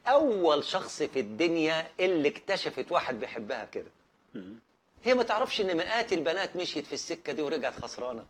اول شخص في الدنيا اللي اكتشفت واحد بيحبها كده هي ما تعرفش ان مئات البنات مشيت في السكه دي ورجعت خسرانه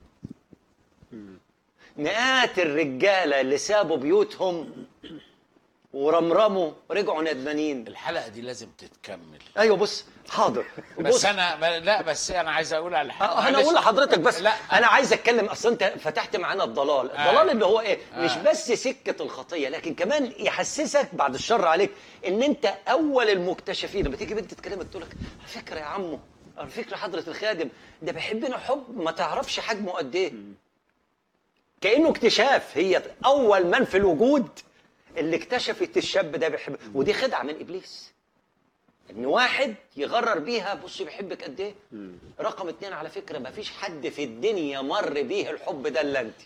مئات الرجاله اللي سابوا بيوتهم ورمرموا رجعوا ندمانين الحلقه دي لازم تتكمل ايوه بص حاضر بس بص انا لا بس انا عايز اقول على حاجه آه، انا معلش. اقول لحضرتك بس لا انا عايز اتكلم اصل انت فتحت معانا الضلال الضلال اللي هو ايه آه. مش بس سكه الخطيه لكن كمان يحسسك بعد الشر عليك ان انت اول المكتشفين لما تيجي بنت تكلمك تقول لك على فكره يا عمو على فكره حضره الخادم ده بيحبنا حب ما تعرفش حجمه قد ايه كانه اكتشاف هي اول من في الوجود اللي اكتشفت الشاب ده بيحب ودي خدعه من ابليس ان واحد يغرر بيها بص بيحبك قد ايه رقم اتنين على فكره ما فيش حد في الدنيا مر بيه الحب ده الا انت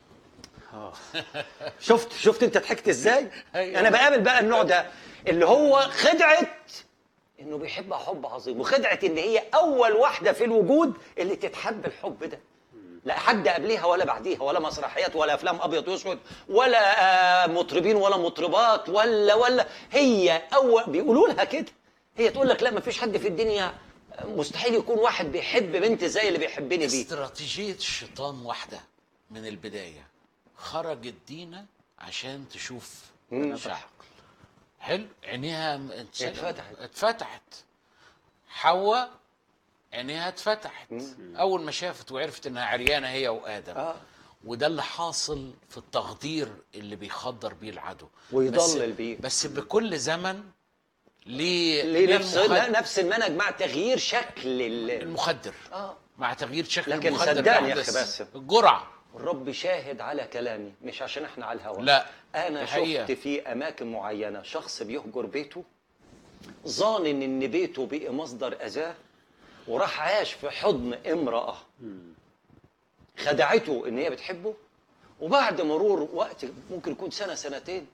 شفت شفت انت ضحكت ازاي أيوة. انا بقابل بقى النوع ده اللي هو خدعه انه بيحبها حب عظيم وخدعه ان هي اول واحده في الوجود اللي تتحب الحب ده لا حد قبليها ولا بعديها ولا مسرحيات ولا افلام ابيض واسود ولا آه، مطربين ولا مطربات ولا ولا هي اول بيقولوا لها كده هي تقول لك لا ما فيش حد في الدنيا مستحيل يكون واحد بيحب بنت زي اللي بيحبني بيه استراتيجيه الشيطان واحده من البدايه خرجت دينا عشان تشوف مم. شعب حلو عينيها م- انسجمت. اتفتحت. اتفتحت حواء عينيها اتفتحت اول ما شافت وعرفت انها عريانه هي وادم آه. وده اللي حاصل في التخدير اللي بيخدر بيه العدو ويضلل بس بيه. بس بكل زمن ليه ليه نفس للمخد- لا نفس المنهج مع تغيير شكل ال- المخدر اه مع تغيير شكل لكن المخدر صدقني يا بيحدث. أخي باسم. الجرعه الرب شاهد على كلامي مش عشان احنا على الهوا لا، انا دي حقيقة. شفت في اماكن معينه شخص بيهجر بيته ظان ان بيته بقي مصدر اذاه وراح عاش في حضن امراه خدعته ان هي بتحبه وبعد مرور وقت ممكن يكون سنه سنتين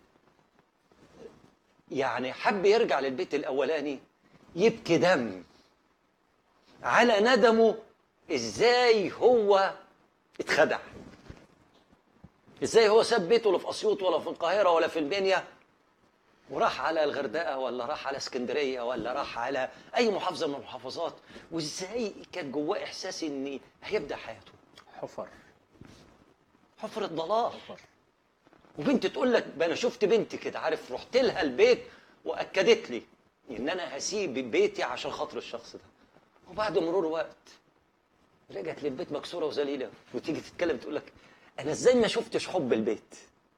يعني حب يرجع للبيت الاولاني يبكي دم على ندمه ازاي هو اتخدع ازاي هو ساب بيته لا في اسيوط ولا في القاهره ولا في المنيا وراح على الغردقه ولا راح على اسكندريه ولا راح على اي محافظه من المحافظات وازاي كان جواه احساس ان هيبدا حياته حفر حفرة ضلال وبنت تقول لك "بقى انا شفت بنت كده عارف رحت لها البيت واكدت لي ان انا هسيب بيتي عشان خاطر الشخص ده وبعد مرور وقت رجعت للبيت مكسوره وذليله وتيجي تتكلم تقول لك انا ازاي ما شفتش حب البيت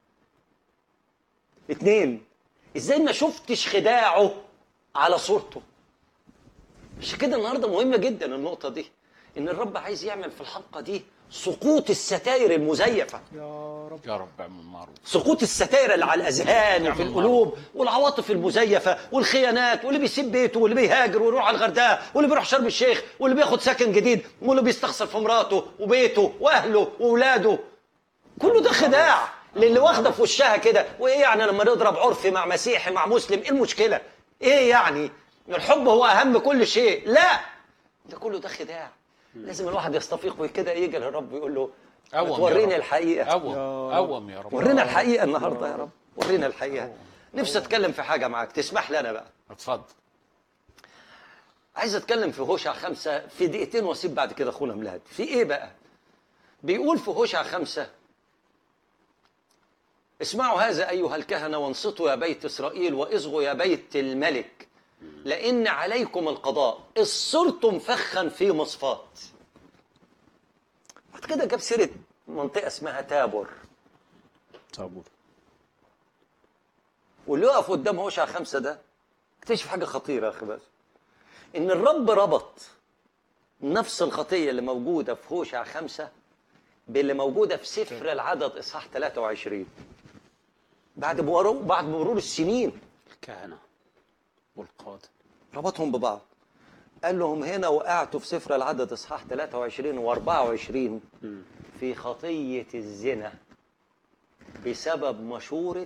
اتنين ازاي ما شفتش خداعه على صورته عشان كده النهارده مهمه جدا النقطه دي ان الرب عايز يعمل في الحلقه دي سقوط الستائر المزيفه يا رب يا رب اعمل معروف سقوط الستائر اللي على الاذهان وفي يعمل القلوب والعواطف المزيفه والخيانات واللي بيسيب بيته واللي بيهاجر ويروح على الغردقه واللي بيروح شرم الشيخ واللي بياخد سكن جديد واللي بيستخسر في مراته وبيته واهله واولاده كله ده خداع للي واخده في وشها كده وايه يعني لما نضرب عرفي مع مسيحي مع مسلم ايه المشكله؟ ايه يعني؟ الحب هو اهم كل شيء لا ده كله ده خداع لازم الواحد يستفيق وكده يجي للرب ويقول له ما قوم يا توريني رب. الحقيقه قوم يا قوم يا رب ورينا الحقيقه النهارده يا رب ورينا الحقيقه نفسي اتكلم في حاجه معاك تسمح لي انا بقى اتفضل عايز اتكلم في هوشع خمسة في دقيقتين واسيب بعد كده اخونا ميلاد في ايه بقى بيقول في هوشع خمسة اسمعوا هذا ايها الكهنه وانصتوا يا بيت اسرائيل واصغوا يا بيت الملك لان عليكم القضاء اذ صرتم فخا في مصفات بعد كده جاب سيره منطقه اسمها تابور طابور واللي يقف قدام هوشع خمسة ده اكتشف حاجة خطيرة يا أخي بس إن الرب ربط نفس الخطية اللي موجودة في هوشع خمسة باللي موجودة في سفر العدد إصحاح 23 بعد مرور بعد مرور السنين الكهنة والقادة ربطهم ببعض قال لهم هنا وقعتوا في سفر العدد إصحاح 23 و24 في خطية الزنا بسبب مشورة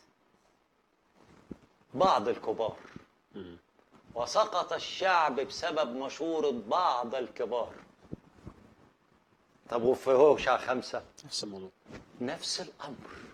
بعض الكبار وسقط الشعب بسبب مشورة بعض الكبار طب وفي هوشع خمسة نفس الموضوع نفس الأمر